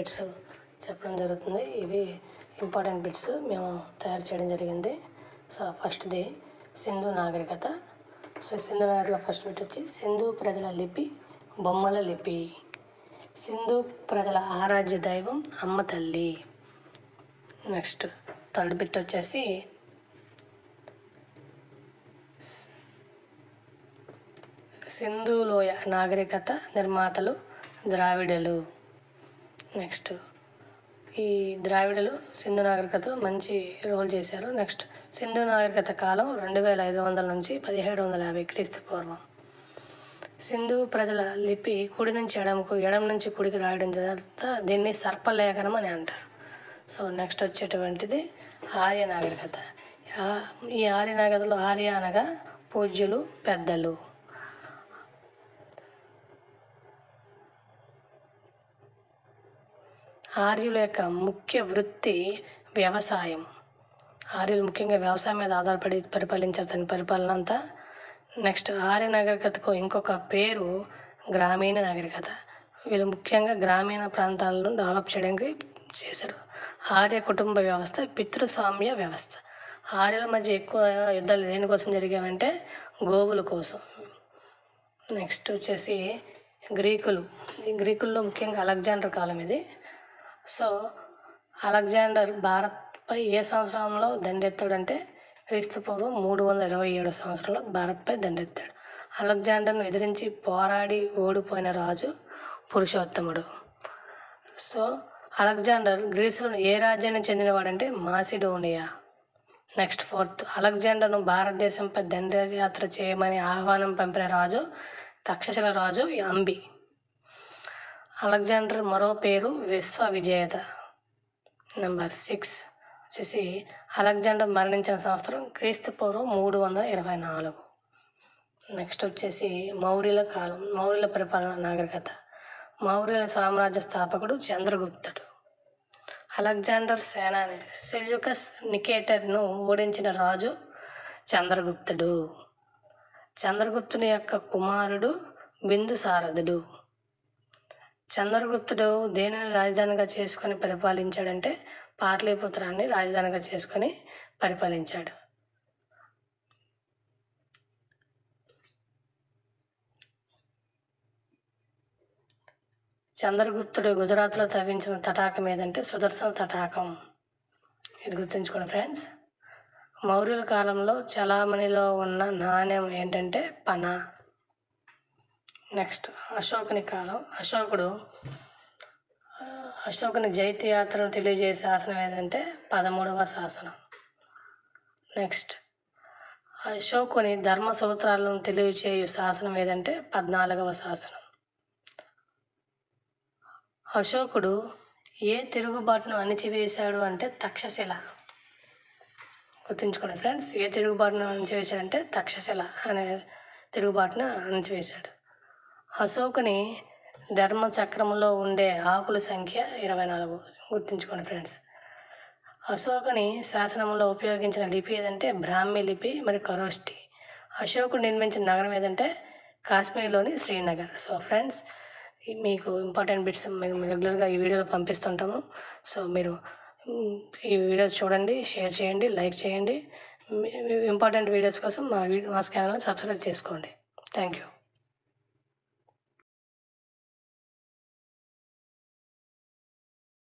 bits చెప్పడం జరుగుతుంది ఇవి ఇంపార్టెంట్ బిట్స్ మేము తయారు చేయడం జరిగింది సో ఫస్ట్ది సింధు నాగరికత సో సింధు నాగరికత ఫస్ట్ బిట్ వచ్చి సింధు ప్రజల లిపి బొమ్మల లిపి సింధు ప్రజల ఆరాధ్య దైవం అమ్మ తల్లి నెక్స్ట్ థర్డ్ బిట్ వచ్చేసి సింధు లోయ నాగరికత నిర్మాతలు ద్రావిడలు నెక్స్ట్ ఈ ద్రావిడలు సింధు నాగరికతలో మంచి రోల్ చేశారు నెక్స్ట్ సింధు నాగరికత కాలం రెండు వేల ఐదు వందల నుంచి పదిహేడు వందల యాభై క్రీస్తు పూర్వం సింధు ప్రజల లిపి కుడి నుంచి ఎడమకు ఎడమ నుంచి కుడికి రాయడం తర్వాత దీన్ని సర్పలేఖనం అని అంటారు సో నెక్స్ట్ వచ్చేటువంటిది ఆర్య నాగరికత ఆ- ఈ ఆర్య నాగరికతలో ఆర్య అనగా పూజ్యులు పెద్దలు ఆర్యుల యొక్క ముఖ్య వృత్తి వ్యవసాయం ఆర్యులు ముఖ్యంగా వ్యవసాయం మీద ఆధారపడి పరిపాలించారు తన పరిపాలన అంతా నెక్స్ట్ ఆర్య నాగరికతకు ఇంకొక పేరు గ్రామీణ నాగరికత వీళ్ళు ముఖ్యంగా గ్రామీణ ప్రాంతాలను డెవలప్ చేయడానికి చేశారు ఆర్య కుటుంబ వ్యవస్థ పితృస్వామ్య వ్యవస్థ ఆర్యుల మధ్య ఎక్కువ యుద్ధాలు దేనికోసం జరిగావంటే గోవుల కోసం నెక్స్ట్ వచ్చేసి గ్రీకులు ఈ గ్రీకుల్లో ముఖ్యంగా అలెగ్జాండర్ కాలం ఇది సో అలెగ్జాండర్ భారత్పై ఏ సంవత్సరంలో దండెత్తాడంటే క్రీస్తు పూర్వం మూడు వందల ఇరవై ఏడు సంవత్సరంలో భారత్పై దండెత్తాడు అలెగ్జాండర్ను ఎదిరించి పోరాడి ఓడిపోయిన రాజు పురుషోత్తముడు సో అలెగ్జాండర్ గ్రీసులో ఏ రాజ్యానికి చెందినవాడంటే మాసిడోనియా నెక్స్ట్ ఫోర్త్ అలెగ్జాండర్ను భారతదేశంపై దండయాత్ర చేయమని ఆహ్వానం పంపిన రాజు తక్షశిల రాజు అంబి అలెగ్జాండర్ మరో పేరు విశ్వ విజేత నెంబర్ సిక్స్ వచ్చేసి అలెగ్జాండర్ మరణించిన సంవత్సరం క్రీస్తు పూర్వం మూడు వందల ఇరవై నాలుగు నెక్స్ట్ వచ్చేసి మౌర్యుల కాలం మౌర్యుల పరిపాలన నాగరికత మౌర్యుల సామ్రాజ్య స్థాపకుడు చంద్రగుప్తుడు అలెగ్జాండర్ సేనాని సెల్యూకస్ నికేటర్ను ఓడించిన రాజు చంద్రగుప్తుడు చంద్రగుప్తుని యొక్క కుమారుడు బిందుసారథుడు చంద్రగుప్తుడు దేనిని రాజధానిగా చేసుకొని పరిపాలించాడంటే పాటలీపుత్రాన్ని రాజధానిగా చేసుకొని పరిపాలించాడు చంద్రగుప్తుడు గుజరాత్లో తవ్వించిన తటాకం ఏదంటే సుదర్శన తటాకం ఇది గుర్తుంచుకోండి ఫ్రెండ్స్ మౌర్యుల కాలంలో చలామణిలో ఉన్న నాణ్యం ఏంటంటే పన నెక్స్ట్ అశోకుని కాలం అశోకుడు ఆ, అశోకుని జైత్య యాత్రను తెలియజేసే శాసనం ఏదంటే పదమూడవ శాసనం నెక్స్ట్ అశోకుని ధర్మ సూత్రాలను తెలియచేయు శాసనం ఏదంటే పద్నాలుగవ శాసనం అశోకుడు ఏ తిరుగుబాటును అణిచివేశాడు అంటే తక్షశిల గుర్తుంచుకోండి ఫ్రెండ్స్ ఏ తిరుగుబాటును అణిచివేశాడంటే తక్షశిల అనే తిరుగుబాటును అణిచివేశాడు అశోకుని ధర్మ చక్రంలో ఉండే ఆకుల సంఖ్య ఇరవై నాలుగు గుర్తుంచుకోండి ఫ్రెండ్స్ అశోకుని శాసనంలో ఉపయోగించిన లిపి ఏదంటే బ్రాహ్మీ లిపి మరియు కరోష్టి అశోకుడు నిర్మించిన నగరం ఏదంటే కాశ్మీర్లోని శ్రీనగర్ సో ఫ్రెండ్స్ ఈ మీకు ఇంపార్టెంట్ బిట్స్ మేము రెగ్యులర్గా ఈ వీడియోలో పంపిస్తుంటాము సో మీరు మ్, ఈ వీడియో చూడండి షేర్ చేయండి లైక్ చేయండి ఇంపార్టెంట్ వీడియోస్ కోసం మా వీడియో మా ఛానల్ని సబ్స్క్రైబ్ చేసుకోండి థ్యాంక్ యూ